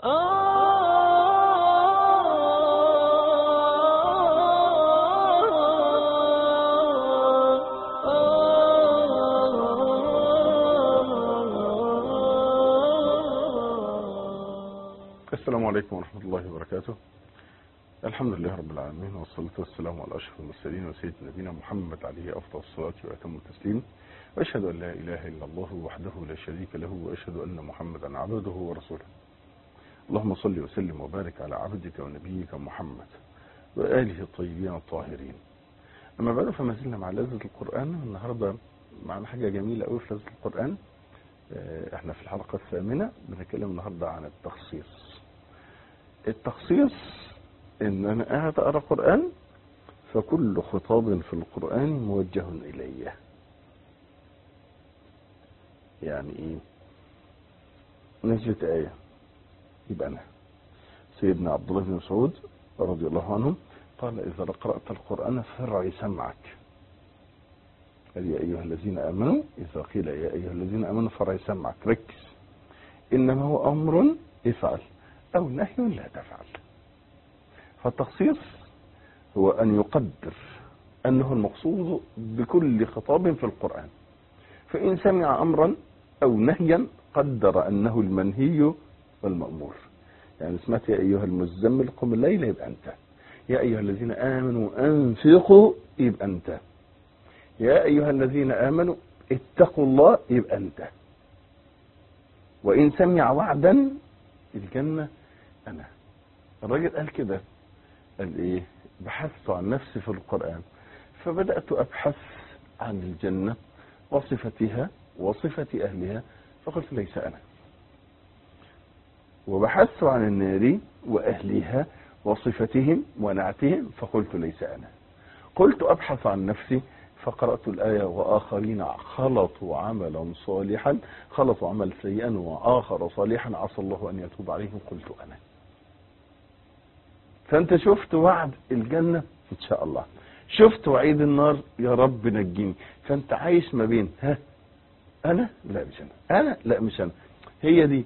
السلام عليكم ورحمة الله وبركاته الحمد لله رب العالمين والصلاة والسلام على أشرف المرسلين وسيد نبينا محمد عليه أفضل الصلاة وأتم التسليم وأشهد أن لا إله إلا الله وحده لا شريك له وأشهد أن محمدا عبده ورسوله اللهم صل وسلم وبارك على عبدك ونبيك محمد وآله الطيبين الطاهرين أما بعد فما زلنا مع لذة القرآن النهاردة معنا حاجة جميلة قوي في لذة القرآن احنا في الحلقة الثامنة بنتكلم النهاردة عن التخصيص التخصيص ان انا قاعد اقرا قرآن فكل خطاب في القرآن موجه الي يعني ايه نزلت آية يبقى انا سيدنا عبد الله بن مسعود رضي الله عنه قال اذا قرأت القرآن فرع سمعك قال يا أيها الذين آمنوا إذا قيل يا أيها الذين آمنوا فرع سمعك ركز إنما هو أمر افعل أو نهي لا تفعل فالتخصيص هو أن يقدر أنه المقصود بكل خطاب في القرآن فإن سمع أمرا أو نهيا قدر أنه المنهي والمأمور يعني سمعت يا أيها المزمل قم الليل يبقى أنت يا أيها الذين آمنوا أنفقوا يبقى أنت يا أيها الذين آمنوا اتقوا الله يبقى أنت وإن سمع وعدا الجنة أنا الراجل قال كده قال إيه بحثت عن نفسي في القرآن فبدأت أبحث عن الجنة وصفتها وصفة أهلها فقلت ليس أنا وبحثت عن النار وأهلها وصفتهم ونعتهم فقلت ليس أنا قلت أبحث عن نفسي فقرأت الآية وآخرين خلطوا عملا صالحا خلطوا عمل سيئا وآخر صالحا عسى الله أن يتوب عليهم قلت أنا فأنت شفت وعد الجنة إن شاء الله شفت وعيد النار يا رب نجيني فأنت عايش ما بين ها أنا لا مش أنا أنا لا مش أنا هي دي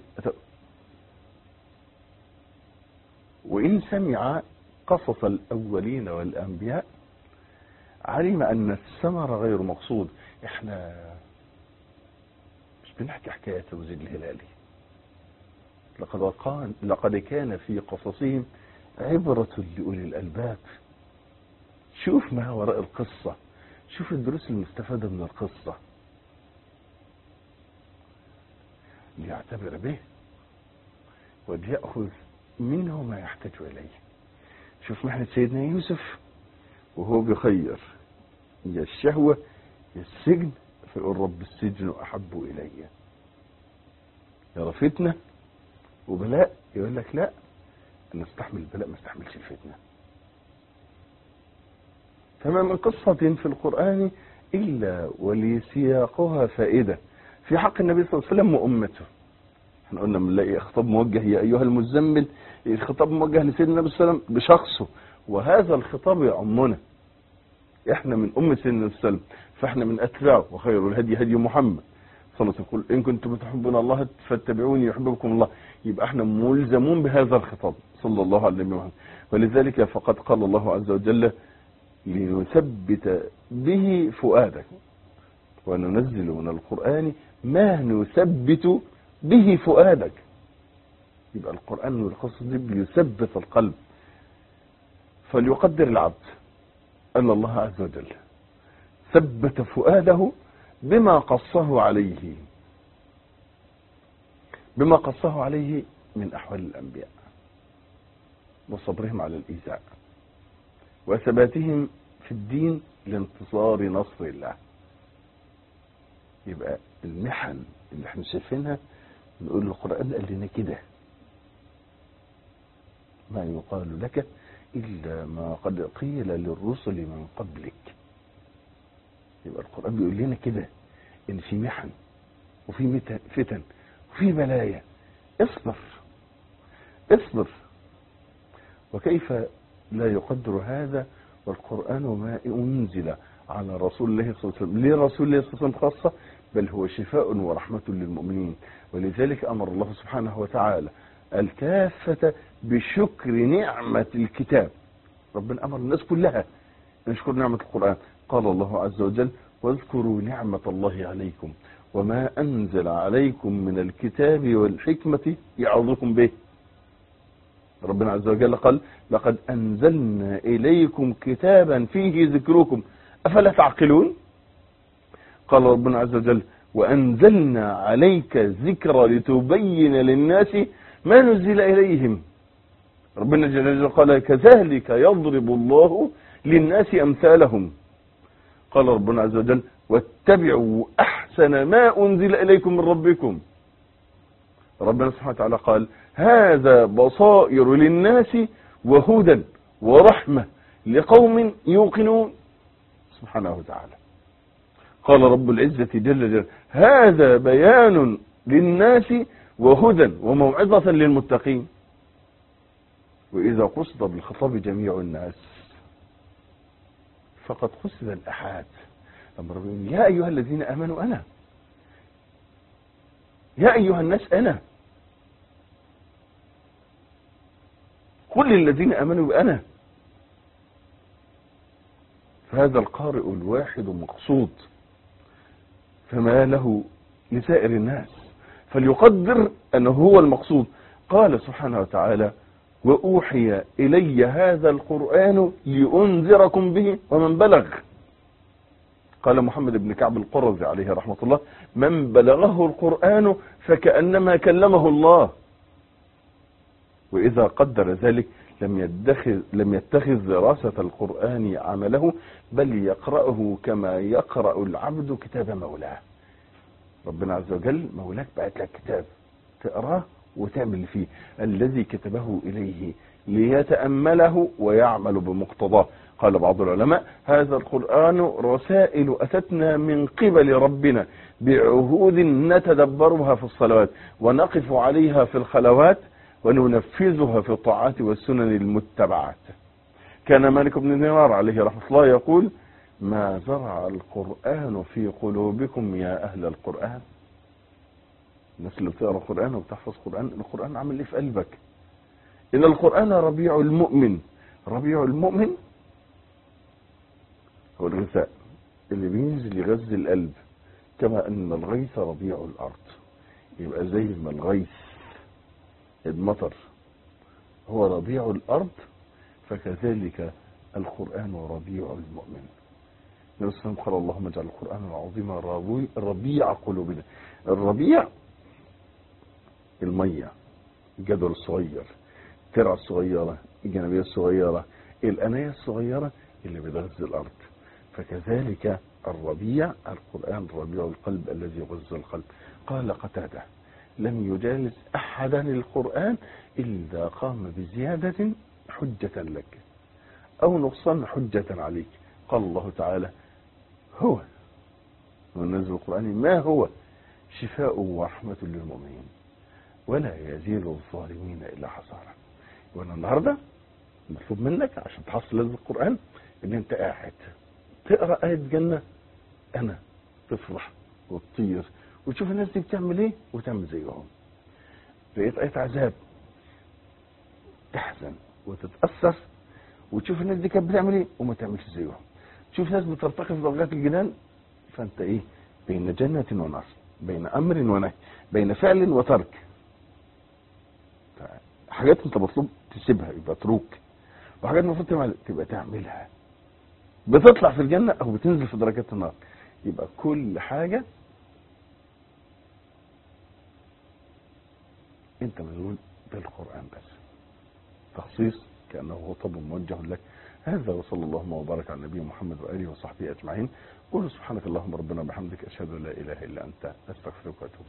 وإن سمع قصص الأولين والأنبياء علم أن الثمر غير مقصود احنا مش بنحكي حكاية وزيد الهلالي لقد كان لقد كان في قصصهم عبرة لأولي الألباب شوف ما وراء القصة شوف الدروس المستفادة من القصة ليعتبر به وليأخذ منه ما يحتاج إليه شوف محنة سيدنا يوسف وهو بيخير يا الشهوة يا السجن فيقول رب السجن أحب إلي يرى فتنة وبلاء يقول لك لا أنا استحمل البلاء ما استحملش الفتنة فما من قصة في القرآن إلا ولسياقها فائدة في حق النبي صلى الله عليه وسلم وأمته احنا قلنا بنلاقي خطاب موجه يا أيها المزمل الخطاب موجه لسيدنا النبي صلى الله عليه وسلم بشخصه وهذا الخطاب يعمنا احنا من أمة سيدنا النبي صلى الله عليه وسلم فاحنا من أتباعه وخير الهدي هدي محمد صلى الله عليه وسلم إن كنتم تحبون الله فاتبعوني يحببكم الله يبقى احنا ملزمون بهذا الخطاب صلى الله عليه وسلم ولذلك فقد قال الله عز وجل لنثبت به فؤادك وننزل من القرآن ما نثبت به فؤادك يبقى القرآن والقصص دي بيثبت القلب فليقدر العبد أن الله عز وجل ثبت فؤاده بما قصه عليه بما قصه عليه من أحوال الأنبياء وصبرهم على الإيذاء وثباتهم في الدين لانتصار نصر الله يبقى المحن اللي احنا شايفينها نقول القرآن قال لنا كده ما يقال لك إلا ما قد قيل للرسل من قبلك يبقى القرآن بيقول لنا كده إن في محن وفي فتن وفي بلايا اصبر اصبر وكيف لا يقدر هذا والقرآن ما أنزل على رسول الله صلى الله عليه وسلم لرسول الله صلى الله عليه وسلم خاصة بل هو شفاء ورحمة للمؤمنين ولذلك أمر الله سبحانه وتعالى الكافة بشكر نعمة الكتاب ربنا أمر الناس كلها أن يشكر نعمة القرآن قال الله عز وجل واذكروا نعمة الله عليكم وما أنزل عليكم من الكتاب والحكمة يعظكم به ربنا عز وجل قال لقد أنزلنا إليكم كتابا فيه ذكركم أفلا تعقلون قال ربنا عز وجل وأنزلنا عليك ذكر لتبين للناس ما نزل إليهم ربنا جل جلاله قال كذلك يضرب الله للناس أمثالهم قال ربنا عز وجل واتبعوا أحسن ما أنزل إليكم من ربكم ربنا سبحانه وتعالى قال هذا بصائر للناس وهدى ورحمة لقوم يوقنون سبحانه وتعالى قال رب العزة جل جلاله هذا بيان للناس وهدى وموعظة للمتقين وإذا قصد بالخطاب جميع الناس فقد قصد الأحاد أما ربنا يا أيها الذين آمنوا أنا يا أيها الناس أنا كل الذين آمنوا أنا فهذا القارئ الواحد مقصود فما له لسائر الناس فليقدر أنه هو المقصود قال سبحانه وتعالى وأوحي إلي هذا القرآن لأنذركم به ومن بلغ قال محمد بن كعب القرظي عليه رحمة الله من بلغه القرآن فكأنما كلمه الله وإذا قدر ذلك لم يتخذ, لم يتخذ دراسة القرآن عمله بل يقرأه كما يقرأ العبد كتاب مولاه ربنا عز وجل مولاك بعت لك كتاب تقراه وتعمل فيه الذي كتبه إليه ليتأمله ويعمل بمقتضاه قال بعض العلماء هذا القرآن رسائل أتتنا من قبل ربنا بعهود نتدبرها في الصلوات ونقف عليها في الخلوات وننفذها في الطاعات والسنن المتبعات كان مالك بن دينار عليه رحمة الله يقول ما زرع القرآن في قلوبكم يا أهل القرآن الناس اللي بتقرا القرآن وبتحفظ القرآن القرآن عامل ايه في قلبك إن القرآن ربيع المؤمن ربيع المؤمن هو الغذاء اللي بينزل يغذي القلب كما أن الغيث ربيع الأرض يبقى زي ما الغيث المطر هو ربيع الأرض فكذلك القرآن ربيع المؤمن النبي صلى الله عليه وسلم قال اللهم اجعل القرآن العظيم ربيع قلوبنا الربيع المية الجدول الصغير الترعة الصغيرة الجنبية الصغيرة الأناية الصغيرة اللي بتغذي الأرض فكذلك الربيع القرآن ربيع القلب الذي يغذي القلب قال قتاده لم يجالس أحدا القرآن إلا قام بزيادة حجة لك أو نقصان حجة عليك قال الله تعالى هو ونزل القرآن ما هو شفاء ورحمة للمؤمنين ولا يزيد الظالمين إلا حصارا وانا النهاردة مطلوب منك عشان تحصل لذة القرآن ان انت قاعد تقرأ آية جنة انا تفرح وتطير وتشوف الناس دي بتعمل ايه وتعمل زيهم لقيت آية عذاب تحزن وتتأثر وتشوف الناس دي كانت بتعمل ايه وما تعملش زيهم تشوف ناس بترتقي في درجات الجنان فانت ايه بين جنة ونار بين امر ونهي بين فعل وترك حاجات انت مطلوب تسيبها يبقى تروك وحاجات المفروض تعمل تبقى تعملها بتطلع في الجنة او بتنزل في درجات النار يبقى كل حاجة انت مشغول بالقرآن بس تخصيص كأنه خطب موجه لك هذا وصلى الله وبارك على نبينا محمد وآله وصحبه أجمعين قولوا سبحانك اللهم ربنا وبحمدك أشهد أن لا إله إلا أنت أستغفرك وأتوب